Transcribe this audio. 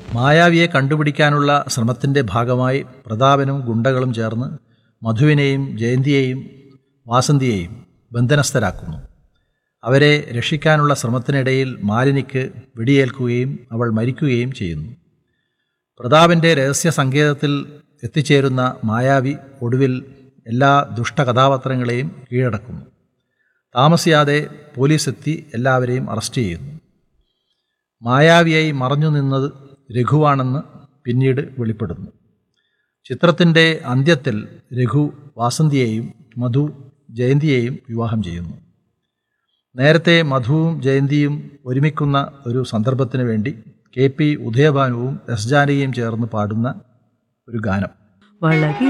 മായാവിയെ കണ്ടുപിടിക്കാനുള്ള ശ്രമത്തിൻ്റെ ഭാഗമായി പ്രതാപനും ഗുണ്ടകളും ചേർന്ന് മധുവിനെയും ജയന്തിയെയും വാസന്തിയെയും ബന്ധനസ്ഥരാക്കുന്നു അവരെ രക്ഷിക്കാനുള്ള ശ്രമത്തിനിടയിൽ മാലിനിക്ക് വെടിയേൽക്കുകയും അവൾ മരിക്കുകയും ചെയ്യുന്നു പ്രതാപൻ്റെ രഹസ്യ സങ്കേതത്തിൽ എത്തിച്ചേരുന്ന മായാവി ഒടുവിൽ എല്ലാ ദുഷ്ടകഥാപാത്രങ്ങളെയും കീഴടക്കുന്നു താമസിയാതെ പോലീസ് എത്തി എല്ലാവരെയും അറസ്റ്റ് ചെയ്യുന്നു മായാവിയായി മറഞ്ഞു നിന്നത് രഘുവാണെന്ന് പിന്നീട് വെളിപ്പെടുന്നു ചിത്രത്തിൻ്റെ അന്ത്യത്തിൽ രഘു വാസന്തിയെയും മധു ജയന്തിയെയും വിവാഹം ചെയ്യുന്നു നേരത്തെ മധുവും ജയന്തിയും ഒരുമിക്കുന്ന ഒരു സന്ദർഭത്തിന് വേണ്ടി കെ പി ഉദയഭാനുവും എസ് ജാനകിയും ചേർന്ന് പാടുന്ന ഒരു ഗാനം വളകി